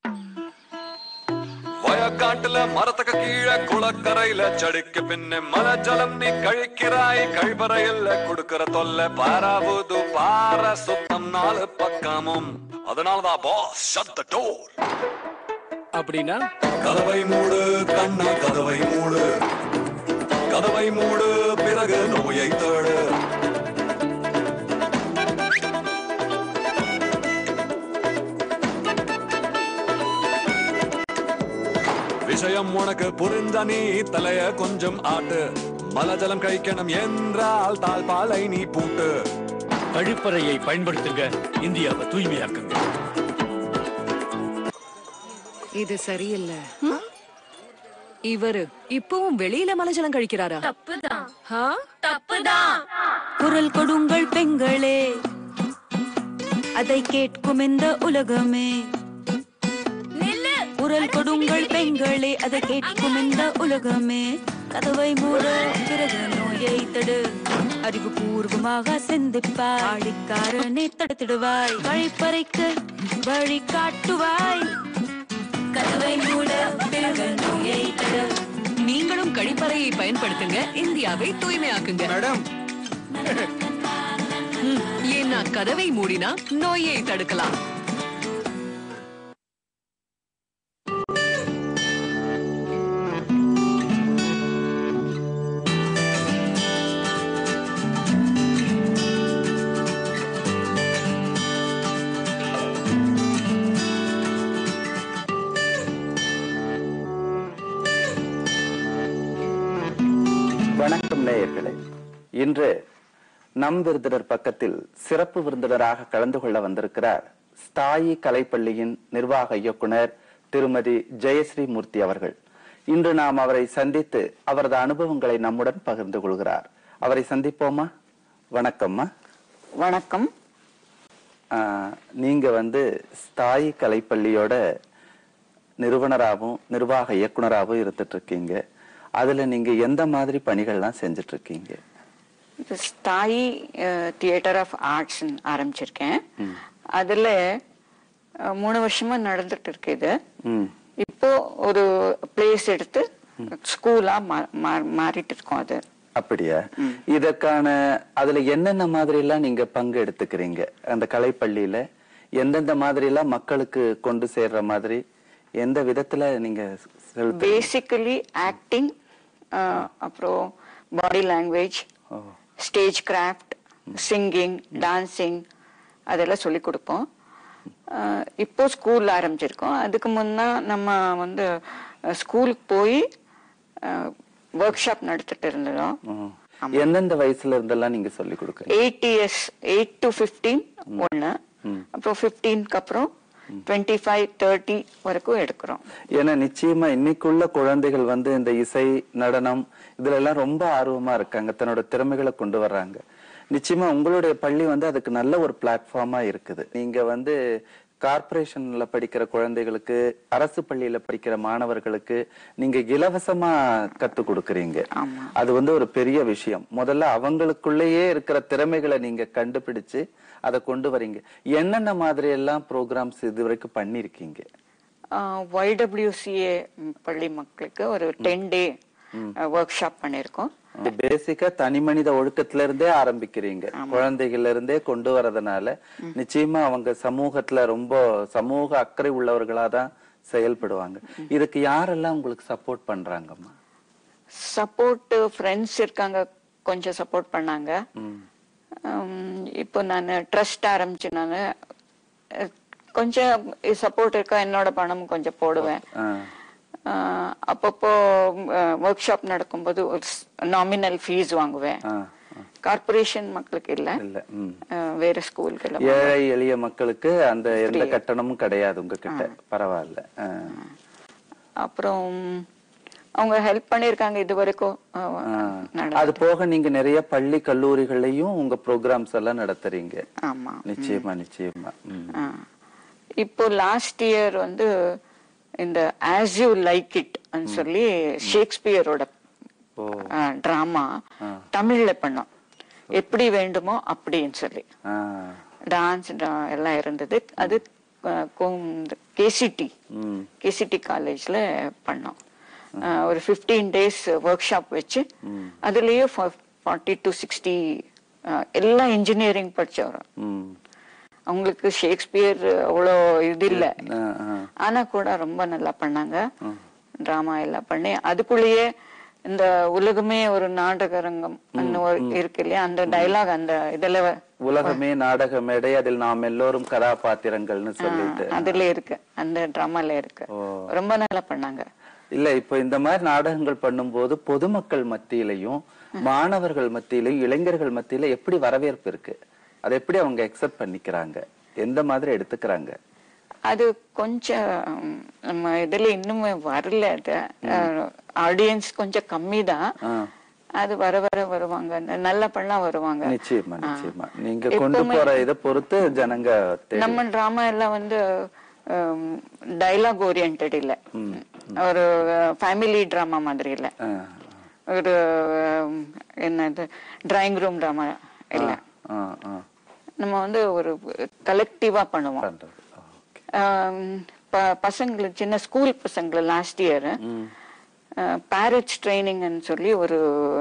வயக்காட்டுல மரத்துக்கு கீழே குளக்கரையில செடிக்கு பின்ன மலஜலம் நீ கழிக்கிறாய் கழிப்பறையில குடுக்கற தொல்லை பாராவுது பார சுத்தம் நாலு பக்கமும் அதனாலதான் பாஸ் shut the door அப்படின்னா கதவை மூடு கண்ணா கதவை மூடு கதவை மூடு பிறகு நோயை தேடு விஷயம் உனக்கு புரிந்த நீ தலைய கொஞ்சம் ஆட்டு மலஜலம் கழிக்கணும் என்றால் தாழ்பாலை நீ பூட்டு கழிப்பறையை பயன்படுத்துங்க இந்தியாவை தூய்மையாக்குங்க இது சரியில்லை இவரு இப்பவும் வெளியில மலைஜலம் கழிக்கிறாரா தப்புதான் ஆ? தப்புதான் குரல் கொடுங்கள் பெண்களே அதை கேட்கும் இந்த உலகமே நில்லு குரல் கொடுங்கள் பெண்களே அதை கேட்கும் இந்த உலகமே கதவை மூட பிறகு நோயை தடு அறிவுபூர்வமாக சிந்திப்பாய் ஆடிக்காரனே தடுத்திடுவாய் வழிப்பறைக்கு வழி காட்டுவாய் கதவை மூட பிறகு நோயை தடு நீங்களும் கழிப்பறையை பயன்படுத்துங்க இந்தியாவை தூய்மையாக்குங்க மேடம் ம், ஏன்னா கதவை மூடினா நோயை தடுக்கலாம் வணக்கம் நேயர்களே இன்று நம் விருந்தினர் பக்கத்தில் சிறப்பு விருந்தினராக கலந்து கொள்ள வந்திருக்கிறார் ஸ்தாயி கலைப்பள்ளியின் நிர்வாக இயக்குனர் திருமதி ஜெயஸ்ரீ மூர்த்தி அவர்கள் இன்று நாம் அவரை சந்தித்து அவரது அனுபவங்களை நம்முடன் பகிர்ந்து கொள்கிறார் அவரை சந்திப்போமா வணக்கம்மா வணக்கம் ஆஹ், நீங்க வந்து ஸ்தாயி கலைப்பள்ளியோட நிறுவனராகவும் நிர்வாக இயக்குனராகவும் இருந்துட்டு இருக்கீங்க அதுல நீங்க எந்த மாதிரி பணிகள்லாம் செஞ்சுட்டு இருக்கீங்க இது ஸ்தாயி தியேட்டர் ஆஃப் ஆர்ட்ஸ் ஆரம்பிச்சிருக்கேன் அதுல அஹ், மூணு வருஷமா நடந்துட்டு இருக்கு இது ம் இப்போ ஒரு பிளேஸ் எடுத்து ஸ்கூலா மாறிட்டு இருக்கோம் அது அப்படியா இதற்கான அதுல என்னென்ன மாதிரி எல்லாம் நீங்க பங்கு எடுத்துக்கிறீங்க அந்த கலைப்பள்ளியில எந்தெந்த மாதிரி எல்லாம் மக்களுக்கு கொண்டு சேர்ற மாதிரி எந்த விதத்துல நீங்க செலுத்து பேசிக்கலி ஆக்டிங் அப்புறம் பாடி லாங்குவேஜ் ஓ. ஸ்டேஜ் கிராஃப்ட் சிங்கிங் டான்சிங் அதெல்லாம் சொல்லி கொடுப்போம் அஹ், இப்போ ஸ்கூல் ஆரம்பிச்சிருக்கோம் அதுக்கு முன்னா நம்ம வந்து ஸ்கூலுக்கு போய் ஒர்க் ஷாப் நடத்திட்டு இருந்தோம் ம். எந்தெந்த வயசுல இருந்தெல்லாம் நீங்க சொல்லி கொடுக்குறீங்க eight years eight to fifteen ஒன்று அப்புறம் ஃபிஃப்டீன்க்கு அப்புறம் டுவெண்ட்டி ஃபைவ் தேர்ட்டி வரைக்கும் எடுக்கிறோம் ஏன்னா நிச்சயமா இன்னைக்குள்ள குழந்தைகள் வந்து இந்த இசை நடனம் இதுல எல்லாம் ரொம்ப ஆர்வமா இருக்காங்க தன்னோட திறமைகளை கொண்டு வர்றாங்க நிச்சயமா உங்களுடைய பள்ளி வந்து அதுக்கு நல்ல ஒரு பிளாட்ஃபார்மா இருக்குது நீங்க வந்து கார்ப்பரேஷன்ல படிக்கிற குழந்தைகளுக்கு அரசு பள்ளியில படிக்கிற மாணவர்களுக்கு நீங்க இலவசமா கத்து கொடுக்கறீங்க ஆமா. அது வந்து ஒரு பெரிய விஷயம் முதல்ல அவங்களுக்குள்ளேயே இருக்கிற திறமைகளை நீங்க கண்டுபிடிச்சு அதை கொண்டு வரீங்க என்னென்ன மாதிரி எல்லாம் ப்ரோக்ராம்ஸ் இது வரைக்கும் பண்ணிருக்கீங்க ஒய்டபிள்யூசிஏ பள்ளி மக்களுக்கு ஒரு டென் டே ஒர்க் ஷாப் பண்ணியிருக்கோம் பேசிக்கா தனி மனித ஒழுக்கத்துல இருந்தே ஆரம்பிக்கிறீங்க குழந்தைகள்ல இருந்தே கொண்டு வரதுனால நிச்சயமா அவங்க சமூகத்துல ரொம்ப சமூக அக்கறை உள்ளவர்களா தான் செயல்படுவாங்க இதுக்கு யாரெல்லாம் உங்களுக்கு சப்போர்ட் பண்றாங்கம்மா சப்போர்ட் ஃப்ரெண்ட்ஸ் இருக்காங்க கொஞ்சம் சப்போர்ட் பண்ணாங்க உம், இப்போ நான் ட்ரஸ்ட் ஆரம்பிச்சு நான் கொஞ்சம் சப்போர்ட் இருக்கா என்னோட பணம் கொஞ்சம் போடுவேன் ஆ. அஹ், அப்பப்போ ஒர்க் ஷாப் நடக்கும்போது ஒரு நாமினல் ஃபீஸ் வாங்குவேன் ஆ, கார்பரேஷன் மக்களுக்கு இல்ல இல்ல ம். அஹ், வேற ஸ்கூலுக்கு எல்லாம் ஏழை எளிய மக்களுக்கு அந்த எந்த கட்டணமும் கிடையாது உங்ககிட்ட பரவாயில்ல ஆ. அப்புறம் அவங்க ஹெல்ப் பண்ணிருக்காங்க இது வரைக்கும் அஹ், ஆ. நட- அது போக நீங்க நிறைய பள்ளி கல்லூரிகள்லயும் உங்க ப்ரோக்ராம்ஸ் எல்லாம் நடத்துறீங்க ஆமா நிச்சயமா நிச்சயமா ம். ஆ. இப்போ லாஸ்ட் இயர் வந்து இந்த ஆஸ் யூ லைக் இட் சொல்லி ஷேக்ஸ்பியரோட ஓ டிராமா தமிழ்ல பண்ணோம் எப்படி வேண்டுமோ அப்படின்னு சொல்லி ஆ. டான்ஸ் எல்லாம் இருந்தது அது கேசிடி ம் கேசிடி காலேஜ்ல பண்ணோம் அஹ், ஒரு ஃபிஃப்டீன் டேஸ் ஒர்க் ஷாப் வச்சு அதுலயே ஃபார்ட்டி டு சிக்ஸ்டி எல்லாம் இன்ஜினியரிங் படிச்சவரும் ம் அவங்களுக்கு ஷேக்ஸ்பியர் அவ்வளோ இது இல்ல ஆ, ஆ. ஆனா கூட ரொம்ப நல்லா பண்ணாங்க டிராமா எல்லாம் பண்ணி அதுக்குள்ளேயே இந்த உலகமே ஒரு நாடகரங்கம் அந்த ஒரு இருக்கு இல்லையா அந்த டைலாக் அந்த இதுல உலகமே நாடக மேடை அதில் நாம் எல்லோரும் கதாபாத்திரங்கள்னு சொல்லிட்டு அதுல இருக்கு அந்த டிராமால இருக்கு ஓ. ரொம்ப நல்லா பண்ணாங்க இல்ல இப்ப இந்த மாதிரி நாடகங்கள் பண்ணும்போது பொதுமக்கள் மத்தியிலையும் மாணவர்கள் மத்தியிலையும் இளைஞர்கள் மத்தியில எப்படி வரவேற்பு இருக்கு அதை எப்படி அவங்க அக்செப்ட் பண்ணிக்கிறாங்க எந்த மாதிரி எடுத்துக்கிறாங்க அது கொஞ்சம் ம், நம்ம இதுல இன்னுமே வரல அது ஆடியன்ஸ் கொஞ்சம் கம்மி தான் ஆ. அது வர வர வருவாங்க ந- நல்லா பண்ணா வருவாங்க நிச்சயமா ஆ. நிச்சயமா நீங்க கொண்டு எப்பவுமே போற இதை பொறுத்து ஜனங்க தேடி- நம்ம டிராமா எல்லாம் வந்து டைலாக் ஓரியன்ட் இல்ல ஒரு ஃபேமிலி டிராமா மாதிரி இல்ல ஆ, ஒரு அஹ், என்னது டிராயிங் ரூம் டிராமா இல்ல ஆ, ஆ. நம்ம வந்து ஒரு கலெக்டிவா பண்ணுவோம் பண்றது ஓகே ஆம், ப- பசங்களுக்கு சின்ன ஸ்கூல் பசங்களை லாஸ்ட் இயர் பேரட்ஸ் ட்ரைனிங்னு சொல்லி ஒரு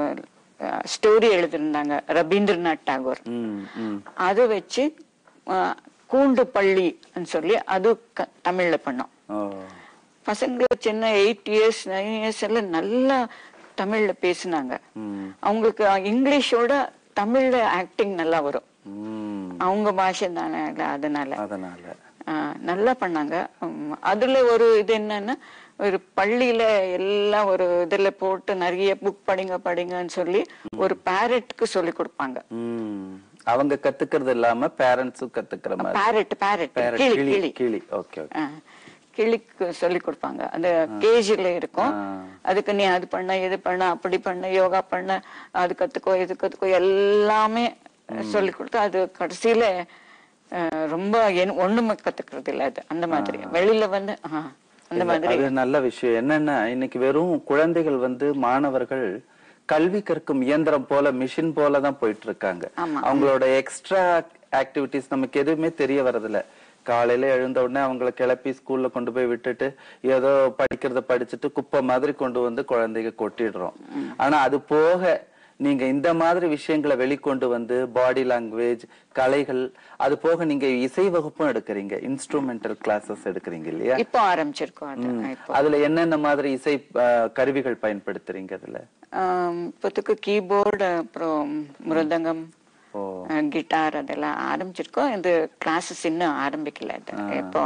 ஸ்டோரி எழுதியிருந்தாங்க ரவீந்திரநாத் டாகூர் ம் ம் அதை வச்சு அஹ், கூண்டு பள்ளின்னு சொல்லி அது க- தமிழ்ல பண்ணோம் ஓ பசங்க சின்ன எயிட் இயர்ஸ் நைன் இயர்ஸ் எல்லாம் நல்லா தமிழ்ல பேசுனாங்க ம் அவங்களுக்கு இங்கிலீஷோட தமிழ்ல ஆக்டிங் நல்லா வரும் ம் அவங்க பாஷை தானே அதனால அதனால ஆ, நல்லா பண்ணாங்க உம், அதுல ஒரு இது என்னன்னா ஒரு பள்ளியில எல்லாம் ஒரு இதுல போட்டு நிறைய புக் படிங்க படிங்கன்னு சொல்லி ஒரு பேரட்க்கு சொல்லி கொடுப்பாங்க ம் அவங்க கத்துக்கிறது இல்லாம பேரண்ட்ஸும் கத்துக்கிற மாதிரி பேரட் பேரட் Parrot, கிளி கிளி கிளி கிளி ஓகே ஓகே ஆ, கிளிக்கு சொல்லி கொடுப்பாங்க அந்த கேஜில இருக்கும் ஆ. அதுக்கு நீ அது பண்ண இது பண்ண அப்படி பண்ண யோகா பண்ண அது கத்துக்கோ இது கத்துக்கோ எல்லாமே சொல்லி கொடுத்து அது கடைசியில அஹ், ரொம்ப என்- ஒண்ணுமே கத்துக்கிறது இல்ல அது அந்த மாதிரி வெளியில வந்து ஆ, அந்த இல்ல, மாதிரி அது நல்ல விஷயம் என்னன்னா இன்னைக்கு வெறும் குழந்தைகள் வந்து மாணவர்கள் கல்வி கற்கும் இயந்திரம் போல மிஷின் போல தான் போயிட்டு இருக்காங்க ஆமா. அவங்களோட எக்ஸ்ட்ரா ஆக்டிவிட்டிஸ் நமக்கு எதுவுமே தெரிய வரதில்ல காலையில எழுந்த உடனே அவங்கள கிளப்பி ஸ்கூல்ல கொண்டு போய் விட்டுட்டு ஏதோ படிக்கிறத படிச்சுட்டு குப்பை மாதிரி கொண்டு வந்து குழந்தைங்க கொட்டிடுறோம் ஆனா அது போக நீங்க இந்த மாதிரி விஷயங்களை வெளிக்கொண்டு வந்து பாடி லாங்குவேஜ் கலைகள் அது போக நீங்க இசை வகுப்பும் எடுக்கிறீங்க இன்ஸ்ட்ருமெண்டல் கிளாஸஸ் எடுக்கிறீங்க இல்லையா இப்போ ஆரம்பிச்சிருக்கோம் அது இப்போ அதுல என்னென்ன மாதிரி இசை அஹ், கருவிகள் பயன்படுத்துறீங்க அதுல ஆம், இப்போதைக்கு கீபோர்டு அப்புறம் மிருதங்கம் ஓ கிட்டார் அதெல்லாம் ஆரம்பிச்சிருக்கோம் இந்த கிளாஸஸ் இன்னும் ஆரம்பிக்கல அது இப்போ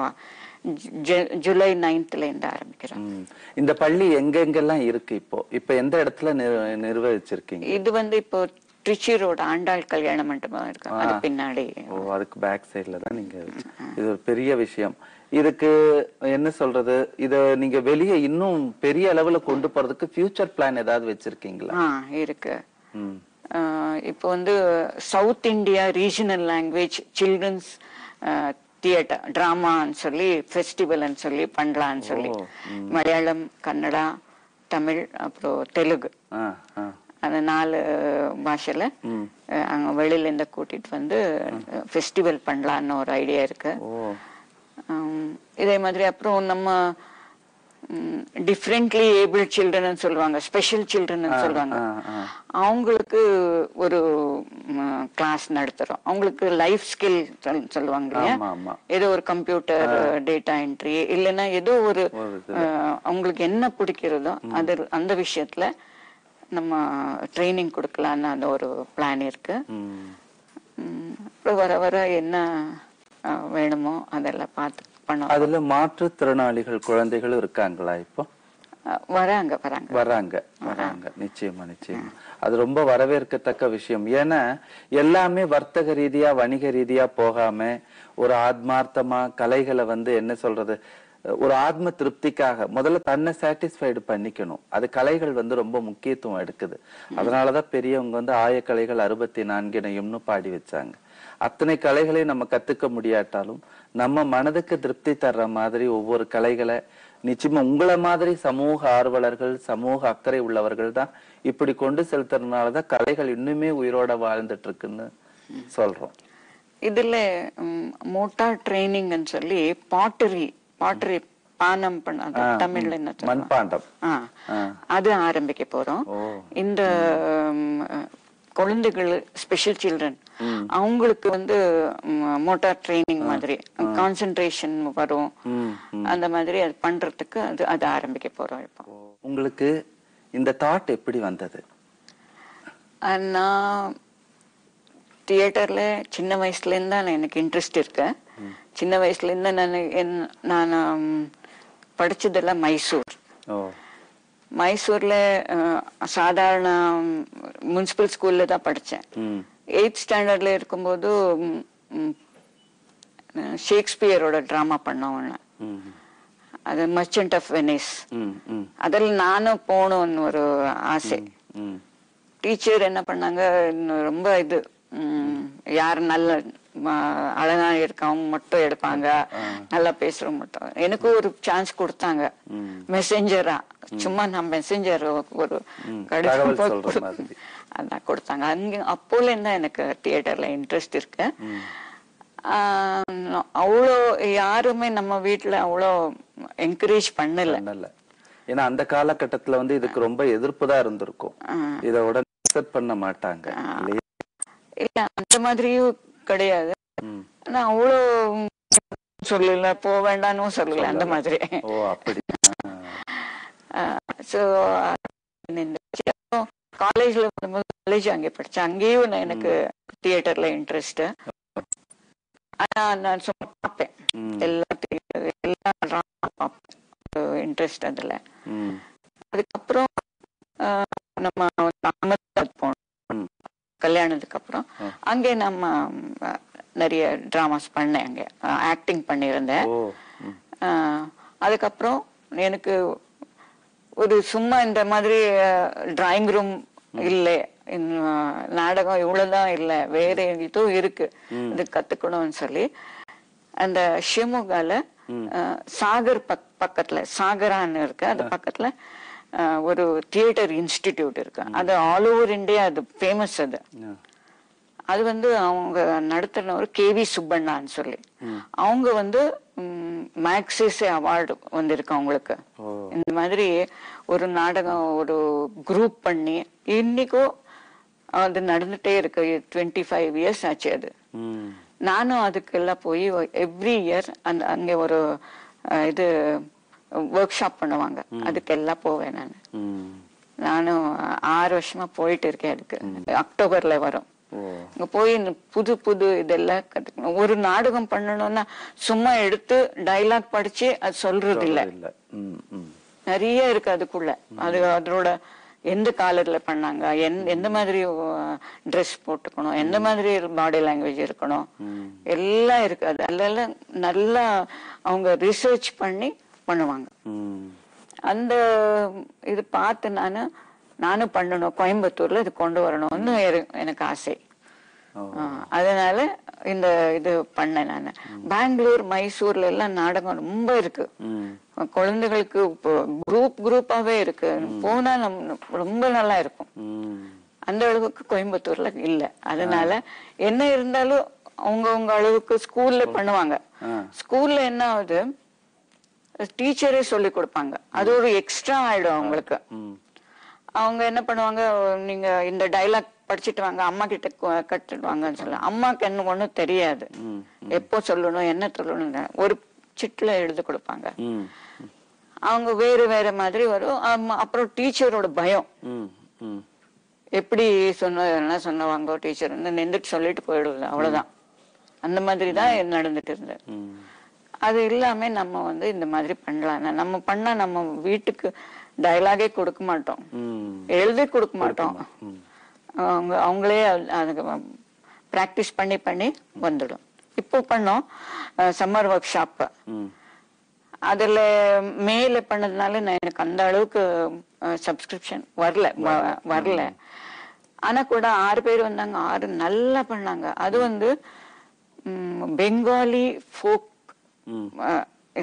ஜு- ஜூலை நைன்த்ல இருந்து ஆரம்பிக்கிறோம் ம். இந்த பள்ளி எங்கெங்கெல்லாம் இருக்கு இப்போ இப்ப எந்த இடத்துல நிர்- நிர்வகிச்சிருக்கீங்க இது வந்து இப்போ திருச்சி ரோடு ஆண்டாள் கல்யாண மண்டபம் இருக்கு அது பின்னாடி ஓ அதுக்கு பேக் சைடுல தான் நீங்க இது ஒரு பெரிய விஷயம் இதுக்கு என்ன சொல்றது இத நீங்க வெளியே இன்னும் பெரிய அளவுல கொண்டு போறதுக்கு ஃபியூச்சர் பிளான் ஏதாவது வச்சிருக்கீங்களா ஆ இருக்கு ம் ஆஹ் இப்போ வந்து south India regional language children's theatre டிராமான்னு சொல்லி ஃபெஸ்டிவல்னு சொல்லி பண்ணலான்னு சொல்லி மலையாளம் கன்னடா தமிழ் அப்புறம் தெலுங்கு ஆ ஆ அந்த நாலு பாஷையில அஹ், அங்க வெளியில இருந்து கூட்டிட்டு வந்து ஃபெஸ்டிவல் பண்ணலான்னு ஒரு ஐடியா இருக்கு ஓ ஆம், இதே மாதிரி அப்புறம் நம்ம டிஃப்ரெண்ட்லி ஏபிள் சில்ட்ரன் சொல்லுவாங்க ஸ்பெஷல் சில்ட்ரன் சொல்லுவாங்க ஆ, ஆ. அவங்களுக்கு ஒரு கிளாஸ் நடத்துறோம் அவங்களுக்கு லைஃப் ஸ்கில் சொல்லுவாங்க இல்லையா ஆமா, ஆமா. ஏதோ ஒரு கம்ப்யூட்டர் டேட்டா என்ட்ரி இல்லைன்னா ஏதோ ஒரு ஒரு அஹ், அவங்களுக்கு என்ன பிடிக்கிறதோ அது அந்த விஷயத்துல நம்ம ட்ரைனிங் கொடுக்கலான்னு அந்த ஒரு பிளான் இருக்கு ம் ம், அப்புறம் வர வர என்ன அஹ், வேணுமோ அதெல்லாம் பார்த்து பண்ணோம் அதுல மாற்றுத்திறனாளிகள் குழந்தைகளும் இருக்காங்களா இப்போ அஹ், வராங்க வராங்க வராங்க வராங்க நிச்சயமா நிச்சயமா அது ரொம்ப வரவேற்கத்தக்க விஷயம் ஏன்னா எல்லாமே வர்த்தக ரீதியா வணிக ரீதியா போகாம ஒரு ஆத்மார்த்தமா கலைகளை வந்து என்ன சொல்றது ஒரு ஆத்ம திருப்திக்காக முதல்ல தன்னை சாட்டிஸ்ஃபைடு பண்ணிக்கணும் அது கலைகள் வந்து ரொம்ப முக்கியத்துவம் எடுக்குது அதனாலதான் பெரியவங்க வந்து ஆயக்கலைகள் அறுபத்தி நான்கினையும்னு பாடி வச்சாங்க அத்தனை கலைகளையும் நம்ம கத்துக்க முடியாட்டாலும் நம்ம மனதுக்கு திருப்தி தர்ற மாதிரி ஒவ்வொரு கலைகளை நிச்சயமா உங்களை மாதிரி சமூக ஆர்வலர்கள் சமூக அக்கறை உள்ளவர்கள் தான் இப்படி கொண்டு செலுத்துறதுனாலதான் கலைகள் இன்னுமே உயிரோட வாழ்ந்துட்டு இருக்குன்னு சொல்றோம் இதுல மோட்டார் ட்ரைனிங்னு சொல்லி பாட்டரி பாட்டரி பானம் பண்ண ஆ, தமிழ்ல என்ன சொல்லுவாங்க? மண்பாண்டம் ஆ, ஆ. அது ஆரம்பிக்க போறோம் ஓ. இந்த ம், குழந்தைகள் ஸ்பெஷல் சில்ட்ரன் அவங்களுக்கு வந்து மோட்டார் ட்ரைனிங் மாதிரி கான்சென்ட்ரேஷன் வரும் ம், அந்த மாதிரி அது பண்றதுக்கு அது அது ஆரம்பிக்க போறோம் இப்போ உங்களுக்கு இந்த தாட் எப்படி வந்தது அஹ் நான் தியேட்டர்ல சின்ன வயசுல இருந்தா நான் எனக்கு இன்ட்ரெஸ்ட் இருக்கு சின்ன வயசுல இருந்து நான் என்- நான் ம், படிச்சதெல்லாம் மைசூர் ஓ மைசூர்ல அஹ், சாதாரண முனிசிபல் ஸ்கூல்ல தான் படிச்சேன் ம் எயித் ஸ்டாண்டர்ட்ல இருக்கும்போது ம், ம், அஹ், ஷேக்ஸ்பியரோட டிராமா பண்ணோம் ஒண்ணு. ம் அது மர்ச்சன்ட் ஆஃப் வெனிஸ் ம் ம் அதில் நானும் போகணும்னு ஒரு ஆசை ம் டீச்சர் என்ன பண்ணாங்க இன்னும் ரொம்ப இது ம், யார் நல்ல ம, அழகா இருக்கவங்க மட்டும் எடுப்பாங்க நல்லா பேசுறவங்க மட்டும் எனக்கு ஒரு சான்ஸ் கொடுத்தாங்க மெசேஞ்சரா சும்மா நான் மெசேஞ்சர் ஒரு கடிதம் தகவல் போட்டு சொல்ற கொடு- மாதிரி. அதான் கொடுத்தாங்க அங்க அப்போல இருந்தா எனக்கு தியேட்டர்ல இன்ட்ரெஸ்ட் இருக்கு ஆஹ், நான் அவ்வளோ யாருமே நம்ம வீட்ல அவ்வளோ என்கரேஜ் பண்ணல பண்ணல ஏன்னா அந்த காலகட்டத்துல வந்து இதுக்கு ரொம்ப எதிர்ப்பு தான் இருந்திருக்கும் இத உடனே அக்செப்ட் பண்ண மாட்டாங்க இல்லையா இல்ல அந்த மாதிரியும் கிடையாது ம். ஆனா அவ்வளோ சொல்லல போக வேண்டாம்னு சொல்லல அந்த மாதிரி ஓ அப்படி ஸோ காலேஜ்ல காலேஜ் அங்கே படிச்சேன் அங்கேயும் நான் எனக்கு தியேட்டர்ல இன்ட்ரெஸ்ட் ஆனா நான் சும்மா பார்ப்பேன் ம். எல்லா theatre- எல்லா drama பார்ப்பேன் இன்ட்ரெஸ்ட் அதுல ம் அதுக்கப்புறம் ஆஹ், நம்ம வந்து அகமதாபாத் போனோம் ம். கல்யாணத்துக்கு அப்புறம் அங்கே நம்ம ஆஹ், நிறைய டிராமாஸ் பண்ணேன் அங்கே ஆக்டிங் பண்ணியிருந்தேன் ஓ ம். ஆஹ், அதுக்கப்புறம் எனக்கு ஒரு சும்மா இந்த மாதிரி டிராயிங் ரூம் இல்லை இன்னும் நாடகம் இவ்வளவுதான் இல்லை வேற இதுவும் இருக்கு இது கத்துக்கணும்னு சொல்லி அந்த ஷிமுகால ஆஹ், சாகர் பக் பக்கத்துல சாகரான்னு இருக்கு அது பக்கத்துல ஆஹ், ஒரு தியேட்டர் இன்ஸ்டிடியூட் இருக்கு அது ஆல் ஓவர் இந்தியா அது ஃபேமஸ் அது ஆ. அது வந்து அவங்க நடத்தினவர் கேவி சுப்பண்ணான்னு சொல்லி அவங்க வந்து மேக்சிஸ் அவார்டு வந்திருக்கு அவங்களுக்கு இந்த மாதிரி ஒரு நாடகம் ஒரு குரூப் பண்ணி இன்னைக்கும் அது நடந்துட்டே இருக்கு டுவெண்ட்டி ஃபைவ் இயர்ஸ் ஆச்சு அது ம் நானும் அதுக்கெல்லாம் போய் எவ்ரி இயர் அந்த அங்கே ஒரு அஹ், இது ஒர்க் ஷாப் பண்ணுவாங்க அதுக்கெல்லாம் போவேன் நான் ம் நானும் ஆறு வருஷமா போயிட்டு இருக்கேன் அதுக்கு அக்டோபர்ல வரும் ஓ அங்க போய் இந்த புது புது இதெல்லாம் கத்துக்கணும் ஒரு நாடகம் பண்ணணும்னா சும்மா எடுத்து டைலாக் படிச்சு அது சொல்றது இல்ல இல்ல ம் ம் நிறைய இருக்கு அதுக்குள்ள அது அதோட எந்த காலர்ல பண்ணாங்க எந்த எந்த மாதிரி ட்ரெஸ் போட்டுக்கணும் எந்த மாதிரி பாடி லாங்குவேஜ் இருக்கணும் எல்லாம் இருக்கு அது அதெல்லாம் நல்லா அவங்க ரிசர்ச் பண்ணி பண்ணுவாங்க ம் அந்த இது பார்த்து நானு நானும் பண்ணணும் கோயம்புத்தூர்ல இது கொண்டு வரணும்னு எரு- எனக்கு ஆசை ஆ, அதனால இந்த இது பண்ணேன் நான் பெங்களூர் மைசூர்ல எல்லாம் நாடகம் ரொம்ப இருக்கு ம் குழந்தைகளுக்கு குரூப் குரூப்பாவே இருக்கு போனா நம்ம ரொம்ப நல்லா இருக்கும் ம் அந்த அளவுக்கு கோயம்புத்தூர்ல இல்ல அதனால என்ன இருந்தாலும் அவங்கவங்க அளவுக்கு ஸ்கூல்ல பண்ணுவாங்க ஸ்கூல்ல என்ன ஆகுது டீச்சரே சொல்லி கொடுப்பாங்க அது ஒரு எக்ஸ்ட்ரா ஆயிடும் அவங்களுக்கு அவங்க என்ன பண்ணுவாங்க நீங்க இந்த டைலாக் படிச்சிட்டு வாங்க அம்மா கிட்ட கு- கத்துட்டு வாங்கன்னு சொல்ல அம்மாக்கு என்ன ஒண்ணும் தெரியாது எப்போ சொல்லணும் என்ன சொல்லணும் ஒரு சிட்ல எழுதி கொடுப்பாங்க ம் அவங்க வேற வேற மாதிரி வரும் ஆமா, அப்புறம் டீச்சரோட பயம் ம் ம் எப்படி சொன்ன என்ன சொன்னவாங்க டீச்சர் வந்து நின்றுட்டு சொல்லிட்டு போயிடுவது அவ்வளவுதான் அந்த மாதிரி தான் நடந்துட்டு இருந்தது ம் அது இல்லாம நம்ம வந்து இந்த மாதிரி பண்ணலாம் நம்ம பண்ணா நம்ம வீட்டுக்கு டயலாகே கொடுக்க மாட்டோம் ம் எழுதி கொடுக்க மாட்டோம் அவங்க அவங்களே அது- அதுக்கு ப்ராக்டிஸ் பண்ணி பண்ணி வந்துடும் இப்போ பண்ணோம் சம்மர் ஒர்க் ஷாப் ம் அதுல மேல பண்ணதுனால நான் எனக்கு அந்த அளவுக்கு சப்ஸ்கிரிப்ஷன் வரல வ- வரல ஆனா கூட ஆறு பேர் வந்தாங்க ஆறு நல்லா பண்ணாங்க அது வந்து பெங்காலி ஃபோக்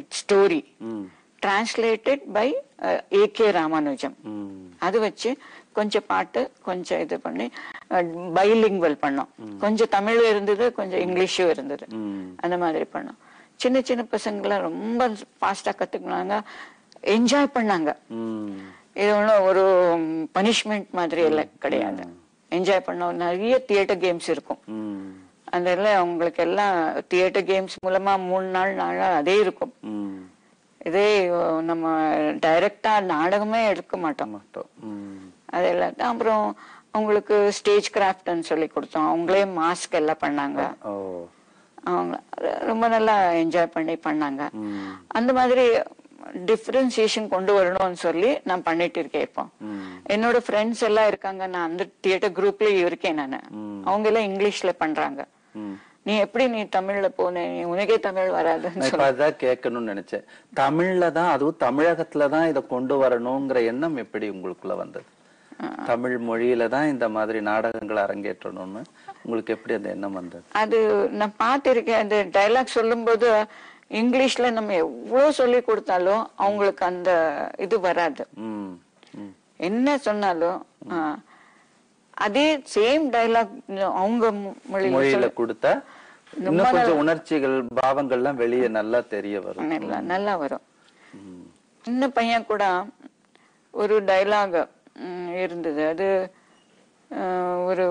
ஸ்டோரி ம் translated by A K Ramanujan ம் அது வச்சு கொஞ்சம் பாட்டு கொஞ்சம் இது பண்ணி பைலிங்குவல் பண்ணோம் கொஞ்சம் தமிழும் இருந்தது கொஞ்சம் இங்கிலீஷும் இருந்தது அந்த மாதிரி பண்ணோம் சின்ன சின்ன பசங்களாம் ரொம்ப ஃபாஸ்டா கத்துக்கினாங்க என்ஜாய் பண்ணாங்க ம் இது ஒன்றும் ஒரு பனிஷ்மெண்ட் மாதிரி எல்லாம் கிடையாது என்ஜாய் பண்ணோம் நிறைய தியேட்டர் கேம்ஸ் இருக்கும் ம் அதில் அவங்களுக்கு எல்லாம் தியேட்டர் கேம்ஸ் மூலமா மூணு நாள் நாள் அதே இருக்கும் ம் இதே அஹ், நம்ம டைரக்டா நாடகமே எடுக்க மாட்டோம் மாட்டோம் ம் அது எல்லாத்தையும் அப்புறம் அவங்களுக்கு ஸ்டேஜ் கிராஃப்ட்னு சொல்லி கொடுத்தோம் அவங்களே மாஸ்க் எல்லாம் பண்ணாங்க ஓ அவங்க ரொம்ப நல்லா என்ஜாய் பண்ணி பண்ணாங்க ம் அந்த மாதிரி டிஃபரன்சியேஷன் கொண்டு வரணும்னு சொல்லி நான் பண்ணிட்டு இருக்கேன் இப்போ ம் என்னோட ஃப்ரெண்ட்ஸ் எல்லாம் இருக்காங்க நான் அந்த தியேட்டர் குரூப்லயும் இருக்கேன் நான் அவங்க எல்லாம் இங்கிலீஷ்ல பண்றாங்க ம் நீ எப்படி நீ தமிழ்ல போன நீ உனக்கே தமிழ் வராதுன்னு நான் இப்ப சொல்லி அதான் கேட்கணும்னு நினைச்சேன் தமிழ்ல தான் அதுவும் தமிழகத்துல தான் இதை கொண்டு வரணுங்கிற எண்ணம் எப்படி உங்களுக்குள்ள வந்தது தமிழ் மொழியில தான் இந்த மாதிரி நாடகங்கள் அரங்கேற்றணும்னு உங்களுக்கு எப்படி அந்த எண்ணம் வந்தது அது நான் பார்த்திருக்கேன் அந்த டைலாக் சொல்லும்போது இங்கிலீஷ்ல நம்ம எவ்வளவு சொல்லி கொடுத்தாலும் அவங்களுக்கு அந்த இது வராது ம் ம் என்ன சொன்னாலும் ஆ, அதே சேம் டைலாக் அவங்க மொ- மொழியில மொழியில சொல்ல- கொடுத்தா இன்னும் கொஞ்சம் உணர்ச்சிகள் பாவங்கள்லாம் வெளியே நல்லா தெரிய வரும் நல்லா நல்லா வரும் சின்ன பையன் கூட ஒரு டைலாக் இருந்தது அது அஹ், ஒரு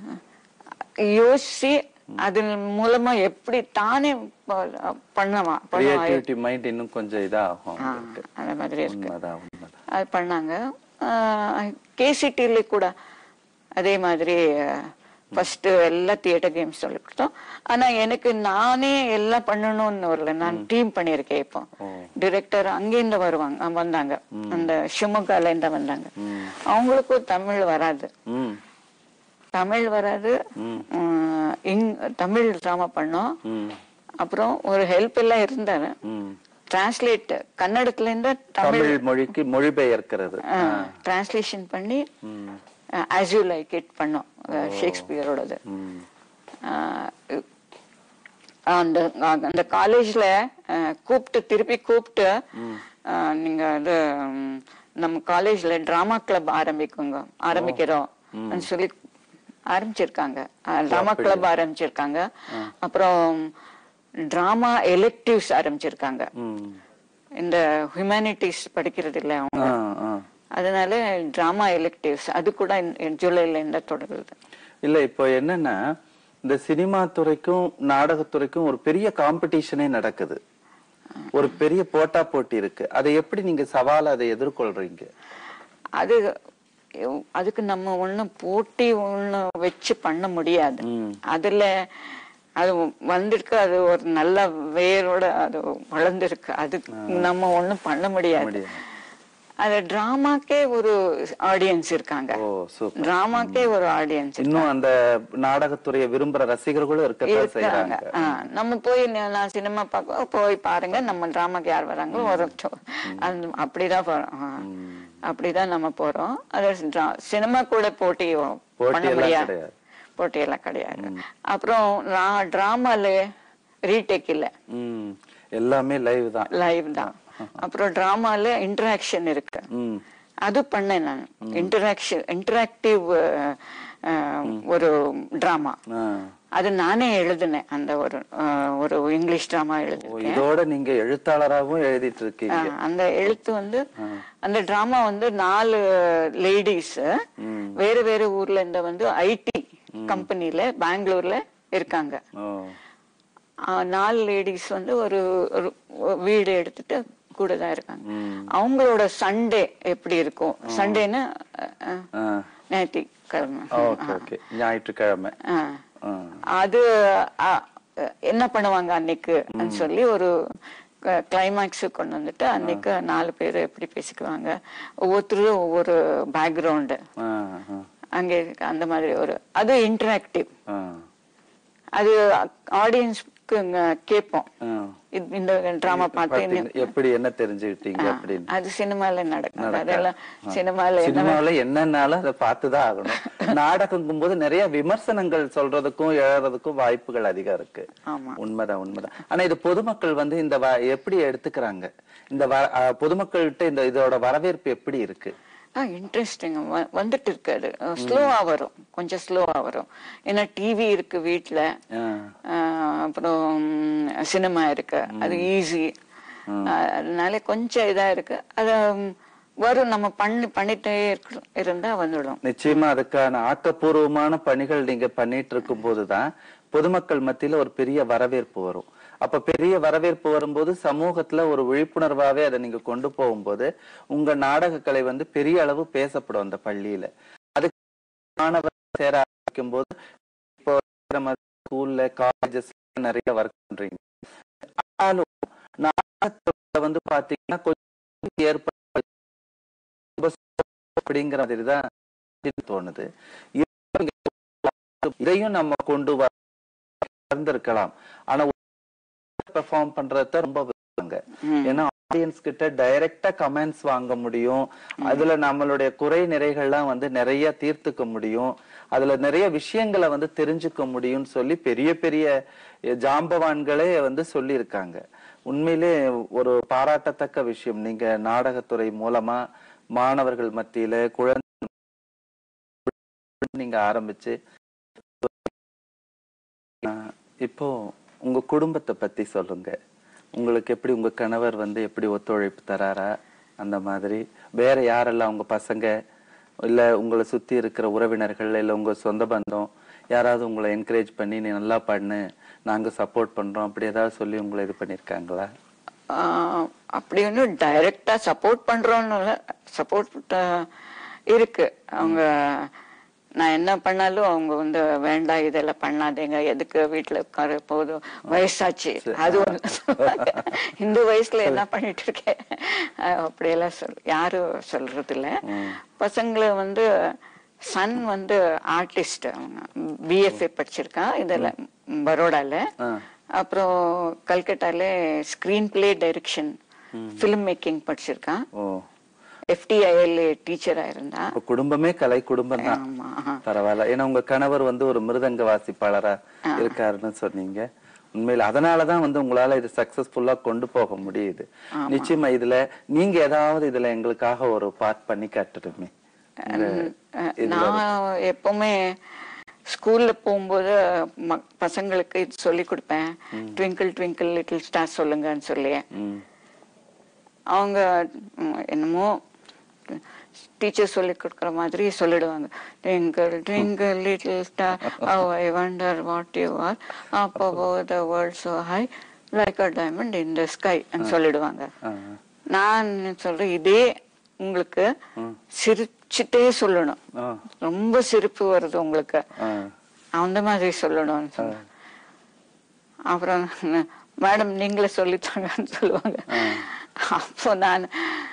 யோசிச்சு அதன் மூலமா எப்படி தானே ப- பண்ணவா பண்ணுவான் கிரியேட்டிவிட்டி மைண்ட் இன்னும் கொஞ்சம் இதாகும் ஆ, அவங்களுக்கு. அந்த மாதிரி இருக்கு உண்மைதான் உண்மைதான் அது பண்ணாங்க கேசிடில கூட அதே மாதிரி ஃபர்ஸ்ட் எல்லா தியேட்டர் கேம்ஸ் சொல்லி கொடுத்தோம் ஆனா எனக்கு நானே எல்லாம் பண்ணணும்னு வரல நான் டீம் பண்ணியிருக்கேன் இப்போ டிரெக்டர் அங்கேருந்து வருவாங்க அஹ் வந்தாங்க அந்த ஷிமுகால இருந்து வந்தாங்க அவங்களுக்கும் தமிழ் வராது ம் தமிழ் வராது உம், இங்- தமிழ் டிராமா பண்ணோம் ம் அப்புறம் ஒரு ஹெல்ப் எல்லாம் இருந்தாரு ம் டிரான்ஸ்லேட் கன்னடத்துல இருந்து தமிழ் தமிழ் மொழிக்கு மொழிபெயர்க்கிறது டிரான்ஸ்லேஷன் பண்ணி ம் ஆஸ் யூ லைக் இட் பண்ணோம் ஷேக்ஸ்பியரோடது ம் அஹ், அந்த அந்த காலேஜ்ல கூப்பிட்டு திருப்பி கூப்பிட்டு அஹ், நீங்க அது ம், நம்ம காலேஜ்ல டிராமா கிளப் ஆரம்பிக்குங்க ஆரம்பிக்கிறோம் ன்னு சொல்லி ஆரம்பிச்சிருக்காங்க டிராமா கிளப் ஆரம்பிச்சிருக்காங்க அப்புறம் டிராமா எலெக்டிவ்ஸ் ஆரம்பிச்சிருக்காங்க ம் இந்த ஹியூமனிட்டிஸ் படிக்கிறது இல்ல அவங்க ஆ ஆ அதனால டிராமா எலெக்டிவ்ஸ் அது கூட இந்த- ஜூலைல இருந்து தொடருது இல்ல இப்போ என்னன்னா இந்த சினிமா துறைக்கும் நாடகத்துறைக்கும் ஒரு பெரிய காம்படிஷனே நடக்குது ஒரு பெரிய போட்டா போட்டி இருக்கு அதை எப்படி நீங்க சவால அதை எதிர்கொள்றீங்க அது அதுக்கு நம்ம ஒண்ணும் போட்டி ஒண்ணு வச்சு பண்ண முடியாது அதுல அது வந்திருக்கு அது ஒரு நல்ல வேரோட அது வளர்ந்திருக்கு அது நம்ம ஒண்ணும் பண்ண முடியாது முடியாது. அது டிராமாக்கே ஒரு ஆடியன்ஸ் இருக்காங்க ஓ சூப்பர் டிராமாக்கே ஒரு ஆடியன்ஸ் இன்னும் அந்த நாடகத்துறையை விரும்புற ரசிகர்களும் இருக்கத்தான் இருக்கிறாங்க செய்யறாங்க ஆ, நம்ம போய் ந- நான் சினிமா பார்க்க போய் பாருங்க நம்ம டிராமாக்கு யார் வராங்களோ ஒரு show. அந்த அப்படிதான் போறோம் ஆ. அப்படிதான் நம்ம போறோம் அது drama- சினிமா கூட போட்டி பண்ண போட்டியெல்லாம் முடியாது கிடையாது. போட்டியெல்லாம் கிடையாது அப்புறம் நான் டிராமால ரீடேக் இல்ல ம் எல்லாமே லைவ் தான் லைவ் தான் அப்புறம் டிராமால இன்டராக்ஷன் இருக்கு ம் அது பண்ணேன் நான் இன்டராக்ஷன் இன்டராக்டிவ் ஒரு டிராமா ஆ. அது நானே எழுதினேன் அந்த ஒரு அஹ், ஒரு இங்கிலீஷ் டிராமா ஓ, எழுதினேன் இதோட நீங்க எழுத்தாளராகவும் எழுதிட்டு இருக்கீங்க அந்த எழுத்து வந்து அந்த டிராமா வந்து நாலு லேடிஸ் வேற வேற ஊர்ல இருந்து வந்து ஐடி கம்பெனில பெங்களூர்ல இருக்காங்க ஓ ஆஹ் நாலு லேடிஸ் வந்து ஒரு ஒரு வீடு எடுத்துட்டு கூட தான் இருக்காங்க அவங்களோட சண்டே எப்படி இருக்கும் சண்டேன்னு ஆ. ஞாயிற்றுக்கிழமை ஓகே ஓகே ஞாயிற்றுக்கிழமை ஆ. ஆ. அது ஆ, என்ன பண்ணுவாங்க அன்னைக்கு சொல்லி ஒரு கிளைமேக்ஸ் கொண்டு வந்துட்டு அன்னைக்கு நாலு பேர் எப்படி பேசிக்குவாங்க ஒவ்வொருத்தரும் ஒவ்வொரு பேக்ரவுண்டு ஆ, ஆ, அங்கே இருக்கு அந்த மாதிரி ஒரு அது இன்டராக்டிவ் ஆ. அது ஆடியன்ஸ்க்கு கேட்போம் ஆ. இது- இந்த டிராமா பார்த்து பாத்தீங்க, இன்னும் எப்படி என்ன தெரிஞ்சுக்கிட்டீங்க ஆ, அப்படின்னு அது சினிமால நடக்கும் நடக்க. அதெல்லாம் ஆ. சினிமால என்ன சினிமால என்னன்னாலும் அதை பார்த்துதான் ஆகணும் நாடகங்கும் போது நிறைய விமர்சனங்கள் சொல்றதுக்கும் எழுறதுக்கும் வாய்ப்புகள் அதிகம் இருக்கு ஆமா. உண்மைதான் உண்மைதான் ஆனா இது பொதுமக்கள் வந்து இந்த வ- எப்படி எடுத்துக்கிறாங்க இந்த வ- அ, பொதுமக்கள்கிட்ட இந்த இதோட வரவேற்பு எப்படி இருக்கு இன்ட்ரெஸ்டிங் வந்துட்டு இருக்கு அது ஸ்லோவா வரும் கொஞ்சம் ஸ்லோவா வரும் ஏன்னா டிவி இருக்கு வீட்ல ஆ. ஆஹ் அப்புறம் சினிமா இருக்கு அது ஈஸி அதனால கொஞ்சம் இதா இருக்கு அத ம், வரும் நம்ம பண்ணி பண்ணிட்டே இருக்க- இருந்தா வந்துடும் நிச்சயமா அதுக்கான ஆக்கப்பூர்வமான பணிகள் நீங்க பண்ணிட்டு இருக்கும் போதுதான் பொதுமக்கள் மத்தியில ஒரு பெரிய வரவேற்பு வரும் அப்ப பெரிய வரவேற்பு வரும்போது சமூகத்துல ஒரு விழிப்புணர்வாவே அதை நீங்க கொண்டு போகும்போது உங்க நாடக கலை வந்து பெரிய அளவு பேசப்படும் அந்த பள்ளியில அதுக்கு மாணவர் சேர ஆரம்பிக்கும் போது இப்போ நம்ம ஸ்கூல்ல காலேஜஸ்ல நிறைய ஒர்க் பண்றீங்க ஆனாலும் நாடகத்துல வந்து பாத்தீங்கன்னா கொஞ்சம் ஏற்ப அப்படிங்கிற மாதிரி தான் தோணுது இதையும் நம்ம கொண்டு வந்திருக்கலாம் ஆனா பெர்ஃபார்ம் பண்றத ரொம்ப விரும்புவாங்க ஏன்னா ஆடியன்ஸ் கிட்ட டைரக்டா கமெண்ட்ஸ் வாங்க முடியும் அதுல நம்மளுடைய குறை நிறைகள்லாம் வந்து நிறைய தீர்த்துக்க முடியும் அதுல நிறைய விஷயங்களை வந்து தெரிஞ்சுக்க முடியும்னு சொல்லி பெரிய பெரிய ஜாம்பவான்களே வந்து சொல்லியிருக்காங்க உண்மையிலே ஒரு பாராட்டத்தக்க விஷயம் நீங்க நாடகத்துறை மூலமா மாணவர்கள் மத்தியில குழந்தை நீங்க ஆரம்பிச்சு ஆஹ் இப்போ உங்க குடும்பத்தை பத்தி சொல்லுங்க உங்களுக்கு எப்படி உங்க கணவர் வந்து எப்படி ஒத்துழைப்பு தராரா அந்த மாதிரி வேற யாரெல்லாம் உங்க பசங்க இல்ல உங்களை சுத்தி இருக்கிற உறவினர்கள் இல்ல உங்க சொந்த பந்தம் யாராவது உங்களை என்கரேஜ் பண்ணி நீ நல்லா பண்ணு நாங்க சப்போர்ட் பண்றோம் அப்படி ஏதாவது சொல்லி உங்களை இது பண்ணிருக்காங்களா ஆஹ் அப்படி ஒன்றும் டைரக்டா சப்போர்ட் பண்றோம்னு சப்போர்ட் இருக்கு அவங்க நான் என்ன பண்ணாலும் அவங்க வந்து வேண்டாம் இதெல்லாம் பண்ணாதீங்க எதுக்கு வீட்டுல உட்கார போதும் வயசாச்சு அது ஒண்ணு சொல்லுவாங்க. இந்த வயசுல என்ன பண்ணிட்டு இருக்கேன் அஹ் அப்படியெல்லாம் சொல் யாரும் சொல்றது இல்ல பசங்களை வந்து சன் வந்து ஆர்டிஸ்ட் அவங்க பிஎஃப்ஏ படிச்சிருக்கான் இதுல பரோடால அப்புறம் கல்கட்டால screenplay direction film making படிச்சிருக்கான் ஓ எஃப்டிஐஎல் டீச்சரா இருந்தா இப்ப குடும்பமே கலை குடும்பம் தான் ஆமா ஆஹா. பரவாயில்ல ஏன்னா உங்க கணவர் வந்து ஒரு மிருதங்க வாசிப்பாளரா இருக்காருன்னு சொன்னீங்க உண்மையில அதனாலதான் வந்து உங்களால இது சக்சஸ்ஃபுல்லா கொண்டு போக முடியுது நிச்சயமா இதுல நீங்க ஏதாவது இதுல எங்களுக்காக ஒரு பார்ட் பண்ணி காட்டுருமே அஹ் நான் எப்பவுமே ஸ்கூல்ல போகும்போது ம- பசங்களுக்கு இது சொல்லி கொடுப்பேன் ட்விங்கிள் ட்விங்கிள் லிட்டில் ஸ்டார் சொல்லுங்கன்னு சொல்லி அவங்க ம், என்னமோ டீச்சர் சொல்லி கொடுக்குற மாதிரி சொல்லிடுவாங்க twinkle twinkle little star how I wonder what you are above the world so high like a diamond in the sky சொல்லிடுவாங்க நான் சொல்றேன் இதே உங்களுக்கு சிரிச்சுட்டே சொல்லணும் ஆ. ரொம்ப சிரிப்பு வருது உங்களுக்கு அந்த மாதிரி சொல்லணும்னு சொன்னேன் அப்புறம் மேடம் நீங்களே சொல்லித்தாங்கன்னு சொல்லுவாங்க அப்போ நான்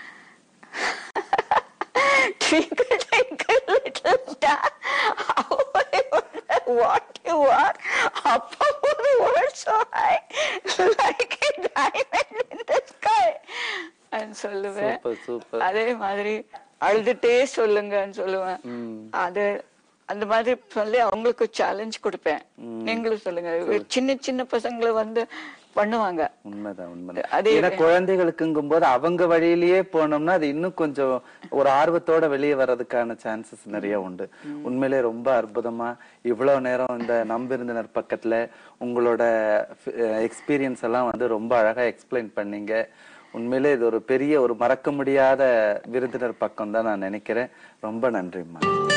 twinkle twinkle little star how I wonder what you are above the world so high like a diamond in the sky and சொல்லுவேன் சூப்பர் சூப்பர் அதே மாதிரி அழுதுட்டே சொல்லுங்கன்னு சொல்லுவேன் அது அந்த மாதிரி சொல்லி அவங்களுக்கு சேலஞ்ச் கொடுப்பேன் நீங்களும் சொல்லுங்க சின்ன சின்ன பசங்களை வந்து பண்ணுவாங்க உண்மைதான் உண்மைதான் அதே- ஏன்னா குழந்தைகளுக்குங்கும் போது அவங்க வழியிலேயே போனோம்னா அது இன்னும் கொஞ்சம் ஒரு ஆர்வத்தோட வெளியே வர்றதுக்கான சான்சஸ் நிறைய உண்டு உண்மையிலே ரொம்ப அற்புதமா இவ்வளவு நேரம் இந்த நம்பிருந்தினர் பக்கத்துல உங்களோட எக்ஸ்பீரியன்ஸ் எல்லாம் வந்து ரொம்ப அழகா எக்ஸ்பிளைன் பண்ணீங்க உண்மையிலே இது ஒரு பெரிய ஒரு மறக்க முடியாத விருந்தினர் பக்கம் தான் நான் நினைக்கிறேன் ரொம்ப நன்றிம்மா